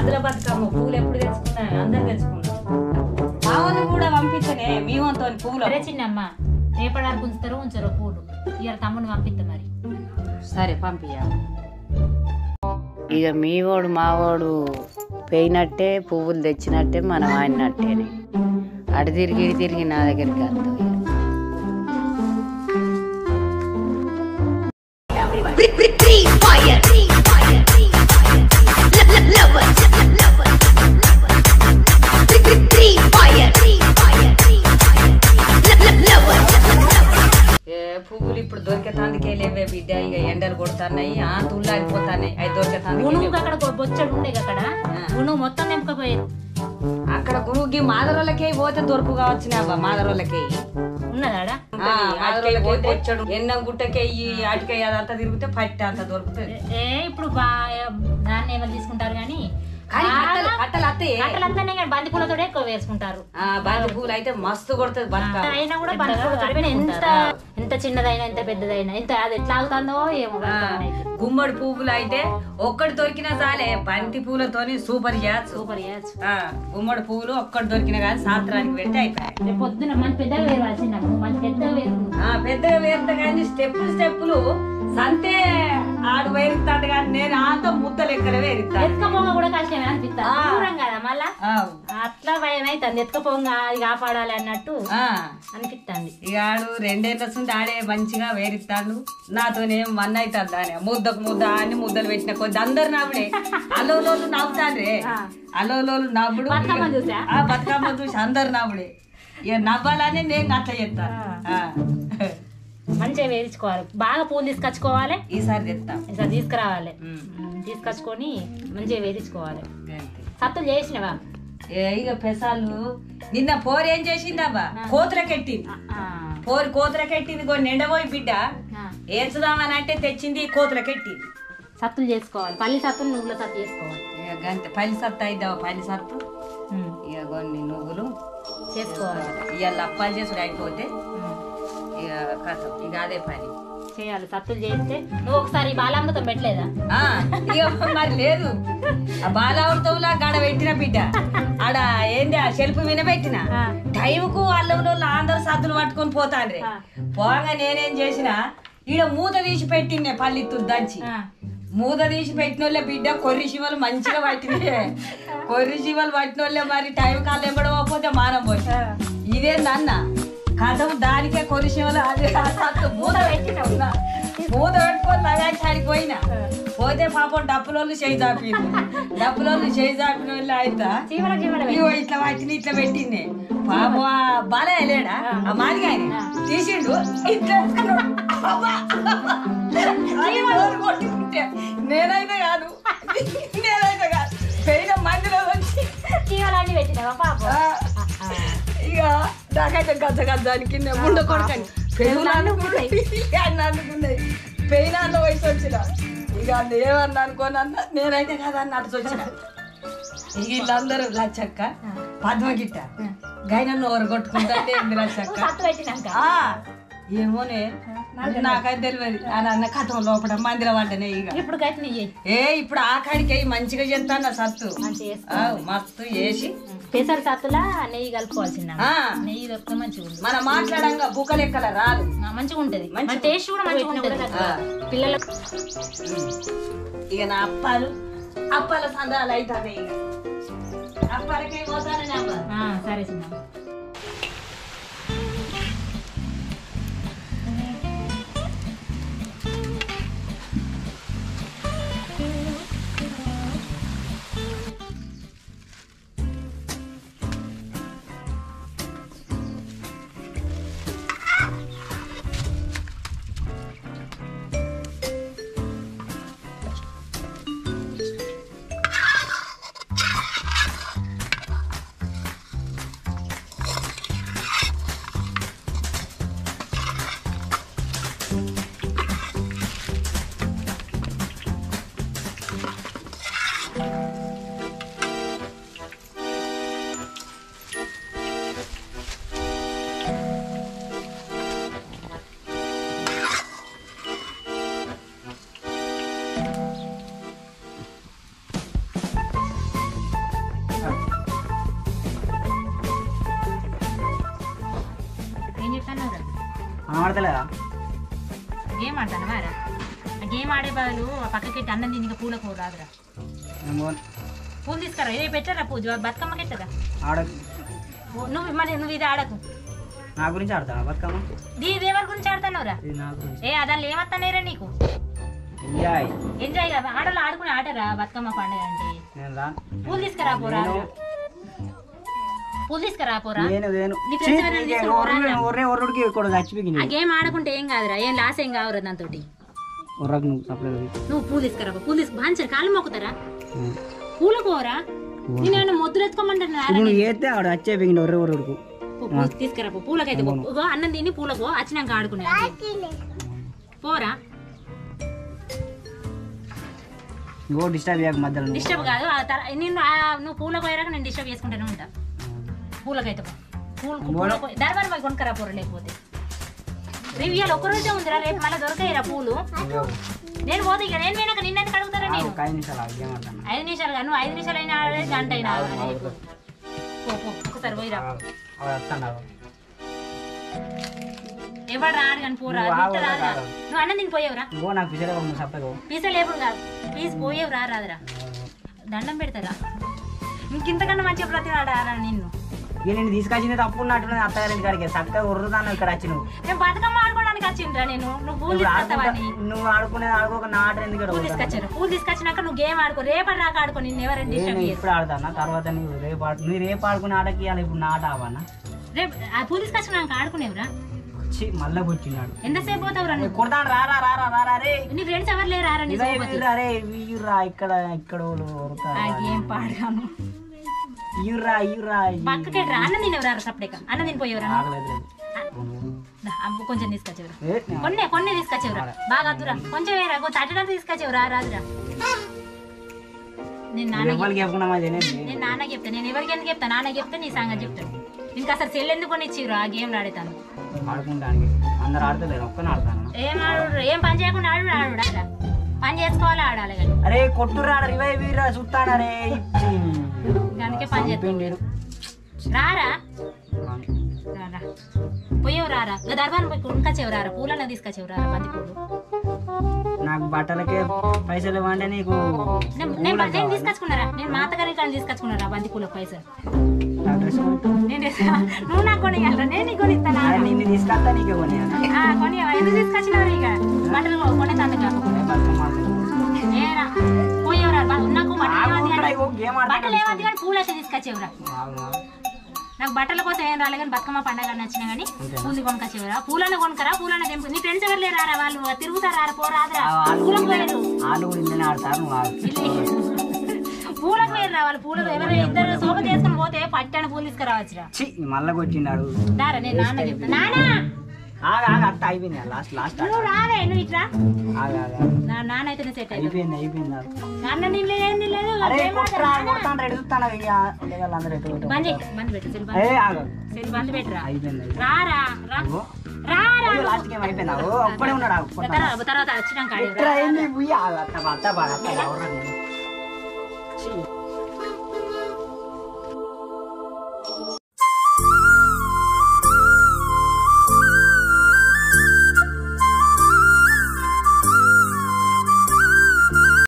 సద్దుల బతుకమ్మ పూలు ఎప్పుడు తెచ్చుకున్నా అందరు తెచ్చుకున్నాం మా వాళ్ళు కూడా పంపించనే మీ వంతో పూలు సరే చిన్నమ్మ రేపడానికి ఉంచుతారో ఉంచరో పూలు ఇవాళ తమ్ముని పంపిస్తా మరి సరే పంపించా ఇక మీ వాడు మావాడు పోయినట్టే పువ్వులు తెచ్చినట్టే మనం ఆడినట్టేనే అటు తిరిగి ఇటు తిరిగి నా దగ్గరికి వస్తావు ఇక. ఏ పువ్వులు ఇప్పుడు దొరికేతాందుకే లేవే బిడ్డ ఇక ఎండలు కొడుతున్నాయి ఆ తుళ్ళారిపోతున్నాయి అవి దొరికేతాందుకే గుణువు లేవు. అక్కడ గొ- బొచ్చడు ఉండే అక్కడ గుణువు మొత్తం నింపకపోయారు అక్కడ గురువుకి మాదరోళ్ళకే పోతే దొరుకు కావచ్చునే అవ్వ మాదరోళ్ళకే ఉన్నదాడా వచ్చాడు ఎన్నం గుట్టకే ఈ ఆటికే అదంతా తిరిగితే పట్టి అంత దొరుకుతుంది ఏ ఇప్పుడు బా దాన్ని ఎవరు తీసుకుంటారు కానీ కానీ కట్టలు కట్టలు అత్తయ్య కట్టలంతానే కానీ బంతి పూలతోనే ఎక్కువ వేసుకుంటారు ఆ బంతి పూలు అయితే మస్తు కొడుతుంది బతుక అయినా కూడా బంతి పూలతోటే ఎంత ఎంత చిన్నదైనా ఎంత పెద్దదైనా ఎంత అది ఎట్లా అవుతుందో ఏమో ఆ, గుమ్మడి పువ్వులు అయితే ఒక్కటి దొరికినా చాలే బంతి పూలతోని సూపర్ చేయచ్చు సూపర్ చేయొచ్చు ఆ, గుమ్మడి పువ్వులు ఒక్కటి దొరికినా కానీ సాత్రానికి పెడితే అయిపోయాయి రేపు పొద్దున మంచి పెద్దగా వేయవలసింది మంచి పెద్దగా వేరు ఆ, పెద్దగా వేరుతా కానీ స్టెప్పులు స్టెప్పులు సంతే ఆడు వేరుతాడు కానీ నేను ఆంత ముద్ద లెక్కన వేరుతాను ఎత్తుకపోంగ కూడా కష్టమే అనిపిస్తా ఆ. దూరం కదా మళ్ళా అట్లా భయం అవుతుంది ఎత్తుకపోంగ అది కాపాడాలి అన్నట్టు అనిపిస్తుంది ఇక ఆడు రెండేళ్ల నుండి ఆడే మంచిగా వేరిస్తాడు నాతోనేం వన్ అవుతుంది అని ముద్దకు ముద్ద అని ముద్దలు పెట్టిన కొద్ది అందరు నవ్వుడే అలోలోలు నవ్వుతాండ్రే అలోలోలు నవ్వుడు బతుకమ్మ చూసా? ఆ బతుకమ్మ చూసి అందరు నవ్వుడే ఇక నవ్వాలని నేను అట్లా చెప్తాను ఆ. మంచిగా వేయించుకోవాలి బాగా పూలు తీసుకొచ్చుకోవాలి ఈసారి తెస్తాం ఇంకా తీసుకురావాలి ఉమ్. ఉమ్, తీసుకొచ్చుకొని మంచిగా వేయించుకోవాలి గంతే. సత్తులు చేసినవా ఏ ఇక పెసాలు నిన్న పోరు ఏం చేసిందబ్బా కోతులకెట్టింది ఆ, పోరు కోతులకెట్టింది కొన్ని ఎండబోయి బిడ్డ ఆ. ఏచుదామని అంటే తెచ్చింది కోతులకెట్టింది సత్తులు చేసుకోవాలి పల్లి సత్తులు నువ్వుల సత్తు చేసుకోవాలి ఇక గంతే పల్లి సత్తు అయిద్దావా పల్లి సత్తు ఉమ్, ఇక కొన్ని నువ్వులు చేసుకోవాలి ఇక అప్పాలు చేసుడు అయిపోతే ఉమ్, ఇక కథ ఇక అదే పని చేయాలి సత్తులు చేస్తే నువ్వు ఒకసారి బాలామృతం పెట్టలేదా ఆ, ఇక మరి లేదు ఆ బాలావృతంలా గడ పెట్టిన బిడ్డ ఆడ ఏంది ఆ సెల్ఫ్ వినబెట్టిన ఆ. టైంకు అల్లంలో అందరూ సద్దులు పట్టుకొని పోతాండ్రి ఆ. పోగా నేనేం చేసిన ఈడ మూత తీసి పెట్టిండే పల్లిత్తులు దంచి ఆ, మూత తీసి పెట్టిన వాళ్ళే బిడ్డ కొర్రి శివలు మంచిగా పట్టినే కొర్రి శివలు పట్టిన వాళ్ళే మరి టైం కాళ్ళు ఎంబడకపోతే మానం పోయి ఇదేందన్న కథం దానికే కొర్రి శివలు అది ఆ సత్తు మూత పెట్టిన ఉన్నా. మూత పెట్టుకొని లగాచి ఆడిపోయినా పోతే పాపం డప్పులోళ్ళు చేయి చాపిండు డప్పులోళ్ళు చేయి చాపిన వాళ్ళు అయితే చీమల చీమల ఇగో ఇట్లా వాటిని ఇట్లా పెట్టింది పాపం ఆ బాలయ్య లేడా ఆ మాదిగా ఆయన తీసిండు ఇట్లా వేసుకున్నాడు. అబ్బా! అని నోరు కొట్టుకుంటే నేనైతే కాదు నేనైతే కాదు పోయిన మందిలో వచ్చి చీమలన్నీ పెట్టినావా పాప ఆ, ఇక నాకైతే గజ్జ గజ్జానికి ముండ కొడుకని పెళ్ళి అనుకున్నాయి పెయినాల్లో వయసు వచ్చిన ఇక అది ఏమన్నా అనుకోనన్న నేనైతే కాదన్న అటు వచ్చిన ఇక వీళ్ళందరూ లచ్చక్క పద్మగిట్ట గైన నోరు కొట్టుకుంటే ఏంది లచ్చక్క సత్తు పెట్టినాక ఆ, ఏమోనే నాకైతే తెలియదు అని అన్న కథం లోపల మందిర పడ్డనే ఇక ఇప్పుడు కట్టి నెయ్యి ఏ ఇప్పుడు ఆ కాడికి అయ్యి మంచిగా చేస్తాను సత్తు మంచిగా చేసుకో ఆ, మస్తు వేసి పెసరు సత్తులా నెయ్యి కలుపుకోవాల్సింది ఆ, నెయ్యి దొరికితే మంచిగా ఉంటుంది మనం మాట్లాడంగా బుక్క లెక్కల రాదు ఆ, మంచిగా ఉంటది మంచిగా మన టేస్ట్ కూడా మంచిగా ఉంటది ఆ. పిల్లలకు ఇక నా అప్పాలు అప్పాల సందాలు అవుతాయి ఇక అప్పాలకే పోతానని అమ్మ ఆ, సరే చిన్న ఆడతలేదా గేమ్ ఆడతాను వారా ఆ గేమ్ ఆడే బదులు ఆ పక్కకి పెట్టి అన్నం తిని పూల కూర రాదురా నేను పోను. పూలు తీసుకురా ఇదే పెట్టరా పూజ బతుకమ్మకి ఎట్టరా ఆడ నువ్వు మరి నువ్వు ఇది ఆడకు నా గురించి ఆడతాను బతుకమ్మ దీ ఇది ఎవరి గురించి ఆడతానవురా ఇది నా గురించి ఏ దానిలో ఏమత్తానేరా నీకు ఎంజాయ్ ఎంజాయ్ కదా ఆటలు ఆడుకునే ఆటరా బతుకమ్మ పండుగ అంటే నేను రా పూలు తీసుకురా పోరా పూలు తీసుకురా పోరా నేను నేను నీ friends ఎవరైనా తీసుకురా ఒర్రే ఒర్రుడికి ఇక్కడ చచ్చిపోయింది ఆ గేమ్ ఆడకుంటే ఏం కాదురా ఏం లాస్ ఏం కావురా దాంతో ఒర్రకు నువ్వు సపరేట్ నువ్వు పూలు తీసుకురా పూలు తీసుకు బాగా కాళ్ళు మొక్కుతారా పూల పోరా నేను మొద్దులు ఎత్తుకోమంటున్నా ఇప్పుడు నువ్వు చేస్తే ఆడ వచ్చే పోయింది ఒర్రే ఒర్రుడికి తీసుకురా పో పూలకైతే పో. ఇగో అన్నం తిని పూలకు వచ్చినాక ఆడుకునే ఆ game. పోరా ఇంకో డిస్టర్బ్ చేయక మధ్యలో నువ్వు. డిస్టర్బ్ కాదు ఆ తర- నిన్ను ఆ నువ్వు పూలకు పోయాక నేను డిస్టర్బ్ చేసుకుంటూనే ఉంటా పూలకైతే పో. పూలు పూలకు దర్బార్ పోయి కొనుక్కరా పోరా లేకపోతే రేపు ఇవాళ ఒక్క రోజే ఉందిరా రేపు మళ్ళీ దొరకాయిరా పూలు నువ్వు నేను పోతే ఇక నేను పోయినాక నిన్నెందుకు అడుగుతారా నేను ఒక ఐదు నిమిషాలు ఆగు, ఏం ఆడతాను ఐదు నిమిషాలు కాదు నువ్వు ఐదు నిమిషాలు అయినా ఆడలేదు గంట అయినా ఆడలేదు. పో పో ఒకసారి పోయిరా వస్తాను ఎవడు రాడు కానీ పోరా నువ్వు దిట్ట ఆగు, రాదురా ఆగు. నువ్వు అన్నం తిని పోయేవురా ఇంకో నాకు పిచ్చలే నువ్వు సపరేట్ పీసలు ఎప్పుడు కాదు పీస్ పోయేవు రా రాదురా దండం పెడతారా ఇంకింతకన్నా మంచిగా ప్రతివాడారా నిన్ను ఇక నేను తీసుకొచ్చింది తప్పు ఉన్నట్టున్నది అత్తగారింటి కాడికి చక్కగా ఉర్రుతాను ఇక్కడ వచ్చి నువ్వు నేను బతుకమ్మ ఆడుకోవడానికి వచ్చిండ్రా నేను నువ్వు పూలు ఇప్పుడు తీసుకొస్తావా ఆడుకుంటా అని నువ్వు ఆడుకునేది ఆడుకోక నా ఆట ఎందుకు ఇక్కడ పూలు పోతాను? తీసుకొచ్చారు పూలు తీసుకొచ్చినాక నువ్వు గేమ్ ఆడుకో రేపటి దాకా ఆడుకో నిన్ను ఎవరైనా నేను డిస్టర్బ్ చేయరు ఇప్పుడు ఆడతానా తర్వాత నువ్వు రేపు ఆడు నువ్వు రేపు ఆడుకునే ఆటకి ఇవ్వాలి ఇప్పుడు నా ఆట ఆవన్నా రేపు ఆ పూలు తీసుకొచ్చినాక ఆడుకునేవురా వచ్చి మళ్ళీ కూర్చున్నాడు ఎంతసేపు పోతావురా నువ్వు కొడతాను రారా రారా రారా రే నీ ఫ్రెండ్స్ ఎవరు లేరా నీ ఇదే సోపతి వీర్రా రే వీర్రా ఇక్కడ ఇక్కడ వాళ్ళు ఉరుకుతారు. ఆ గేమ్ పాడగాను ఈర్రా ఈర్రా పక్కకి రా అన్నం తినేవరా సపడేక అన్నం తినిపోయేవరా ఆగలేదు లేదు. అబ్బు కొంచెం తీసుకొచ్చేవరా ఏ, నేను కొన్ని కొన్ని తీసుకొచ్చేవరా బాగా అద్దురా కొంచెం వేరా తట్టడానికి తీసుకొచ్చేవరా రాదురా నేను నాన్న ఎవరికి చెప్పకుండా మాది నేను నేను నాన్న చెప్తా నేను ఎవరికి ఎందుకు చెప్తా నాన్న చెప్తే నీ సంగతి చెప్తాను ఇంకా అసలు సెల్ ఎందుకు కొని ఇచ్చిర్రు ఆ గేమ్ ఆడతాను ఆడుకుంటానికి అందరు ఆడతలేరు ఒక్కనే ఆడతాను ఏం ఆడు ఏం పని చేయకుండా ఆడు ఆడు ఆడ పని చేసుకోవాలి ఆడాలి కానీ అరే కొట్టురా రివై వీరా చుట్టానా రే అందుకే పని చేస్తాం రారా రారా పోయేవు రారా ఇక దర్బాన్ పోయి కొనుకొచ్చేవు రారా పూలన్న తీసుకొచ్చేవు రారా బంతి పూలు నాకు బట్టలకే పైసలు ఇవ్వండి నీకు నేను నేను బ- నేను తీసుకొచ్చుకున్నారా నేను మా అత్తగారి కానీ తీసుకొచ్చుకున్నారా బంతి పూలకు పైసలు నా డ్రెస్ కొనుక్కో. నేను తెస్తా. నువ్వు నాకు కొనియాలరా నేను నీకు కొనిస్తాను అరే నిన్ను తీసుకొస్తా నీకే కొని కొని ఎందుకు తీసుకొచ్చినారు ఇక బట్టలు కొనే తండ్రి కాకుండా ఏరా పోయేవరా బ- నాకు బట్టలు ఏమద్దు కానీ గేమ్ బట్టలు ఏమద్దు కానీ పూలు అయితే తీసుకొచ్చేవరా నాకు బట్టల కోసం ఏం రాలే కానీ బతుకమ్మ పండగ నచ్చినా కానీ పూలు కొనుకొచ్చేవరా పూలన్న కొనుకరా పూలన్న తెంపు నీ ఫ్రెండ్స్ ఎవరు లేరా వాళ్ళు తిరుగుతారా పోరాదురా పూలకు పోయారు వాళ్ళు కూడా ఇంట్లోనే ఆడతారు నువ్వు ఆగు. పూలకు పోయారు వాళ్ళు పూలకు ఎవరు ఇద్దరు సోప చేసుకుని పోతే పట్టాను పూలు తీసుకురావచ్చురా ఛీ మళ్ళా కొట్టిండాడు దారా నేను నాన్న చెప్తా నానా ఆగా ఆగా అత్త అయిపోయింది లాస్ట్ లాస్ట్ నువ్వు రావే నువ్వు ఇట్రా ఆగా ఆగా నా నాన్న అయితేనే సెట్ అవుతుంది అయిపోయింది అయిపోయింది ఆగు. నాన్న నేను ఏం తినలేదు అరే కొట్టరా కొడతాను ఎడుతాను ఇక వాళ్ళందరూ ఎటు ఎటు బంద్ చేయి బంద్ పెట్టు సెల్ ఏ బంద్ ఆగు సెల్ బంద్ పెట్టురా అయిపోయింది అయిపోయింది. రారా రా అగో. రారా అయ్యో, లాస్ట్ గేమ్ అయిపోయిందా ఓ ఒక్కడే ఉన్నాడు ఆగు, కొడతాను. తర్వాత తర్వాత వచ్చినాక ఆడేవురా. ఎట్రా ఏంది బుయ్య? ఆగు, అత్త అత్త బాగా అత్త ఎవరు ఛీ